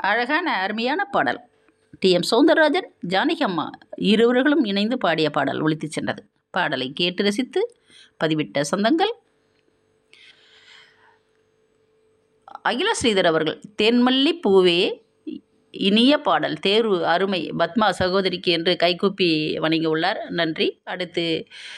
அழகான அருமையான பாடல் டி எம் சௌந்தரராஜன் ஜானகி அம்மா இருவர்களும் இணைந்து பாடிய பாடல் ஒலித்துச் சென்றது பாடலை கேட்டு ரசித்து பதிவிட்ட சொந்தங்கள் அகில ஸ்ரீதர் அவர்கள் தேன்மல்லி பூவே இனிய பாடல் தேர்வு அருமை பத்மா சகோதரிக்கு என்று கைகூப்பி வணங்கி உள்ளார் நன்றி அடுத்து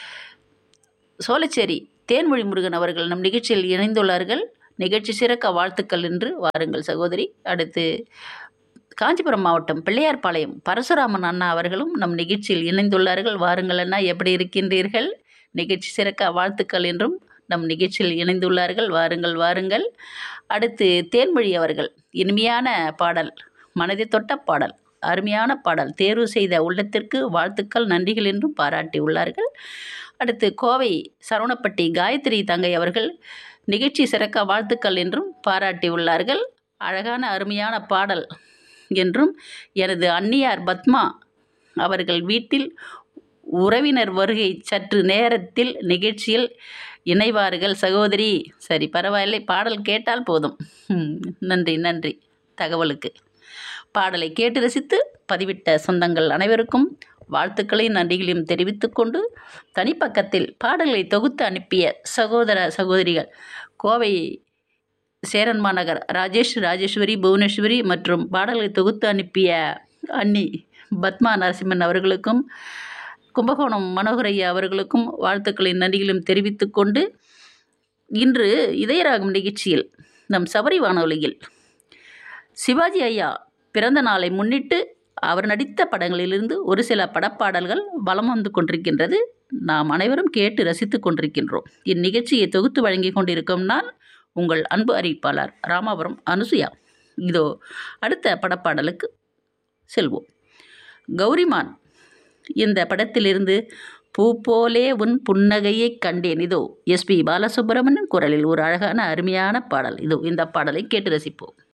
சோலைச்சேரி தேன்மொழி முருகன் அவர்கள் நம் நிகழ்ச்சியில் இணைந்துள்ளார்கள் நிகழ்ச்சி சிறக்க வாழ்த்துக்கள் என்று வாருங்கள் சகோதரி அடுத்து காஞ்சிபுரம் மாவட்டம் பிள்ளையார்பாளையம் பரசுராமன் அண்ணா அவர்களும் நம் நிகழ்ச்சியில் இணைந்துள்ளார்கள் வாருங்கள் அண்ணா எப்படி இருக்கின்றீர்கள் நிகழ்ச்சி சிறக்க வாழ்த்துக்கள் என்றும் நம் நிகழ்ச்சியில் இணைந்துள்ளார்கள் வாருங்கள் வாருங்கள் அடுத்து தேன்மொழி அவர்கள் இனிமையான பாடல் மனதை தொட்ட பாடல் அருமையான பாடல் தேர்வு செய்த உள்ளத்திற்கு வாழ்த்துக்கள் நன்றிகள் என்றும் பாராட்டி உள்ளார்கள் அடுத்து கோவை சரவணப்பட்டி காயத்ரி தங்கை அவர்கள் நிகழ்ச்சி சிறக்க வாழ்த்துக்கள் என்றும் பாராட்டி உள்ளார்கள் அழகான அருமையான பாடல் என்றும் எனது அன்னியார் பத்மா அவர்கள் வீட்டில் உறவினர் வருகை சற்று நேரத்தில் நிகழ்ச்சியில் இணைவார்கள் சகோதரி சரி பரவாயில்லை பாடல் கேட்டால் போதும் ம், நன்றி நன்றி தகவலுக்கு பாடலை கேட்டு ரசித்து பதிவிட்ட சொந்தங்கள் அனைவருக்கும் வாழ்த்துக்களையும் நன்றிகளையும் தெரிவித்துக்கொண்டு தனிப்பக்கத்தில் பாடல்களை தொகுத்து அனுப்பிய சகோதர சகோதரிகள் கோவை சேரன் மாநகர் ராஜேஷ் ராஜேஸ்வரி புவனேஸ்வரி மற்றும் பாடல்களை தொகுத்து அனுப்பிய அன்னி பத்மா நரசிம்மன் அவர்களுக்கும் கும்பகோணம் மனோகரையா அவர்களுக்கும் வாழ்த்துக்களின் நன்றிகளையும் தெரிவித்துக்கொண்டு இன்று இதயராகம் நிகழ்ச்சியில் நம் சபரி வானொலியில் சிவாஜி ஐயா பிறந்த நாளை முன்னிட்டு அவர் நடித்த படங்களிலிருந்து ஒரு சில படப்பாடல்கள் வலம் வந்து கொண்டிருக்கின்றது நாம் அனைவரும் கேட்டு ரசித்துக் கொண்டிருக்கின்றோம் இந்நிகழ்ச்சியை தொகுத்து வழங்கி கொண்டிருக்கும் நான் உங்கள் அன்பு அறிவிப்பாளர் ராமாபுரம் அனுசுயா இதோ அடுத்த படப்பாடலுக்கு செல்வோம் கௌரிமான் இந்த படத்திலிருந்து பூ போலே உன் புன்னகையை கண்டேன் இதோ எஸ்பி பாலசுப்ரமணியன் குரலில் ஒரு அழகான அருமையான பாடல் இதோ இந்த பாடலை கேட்டு ரசிப்போம்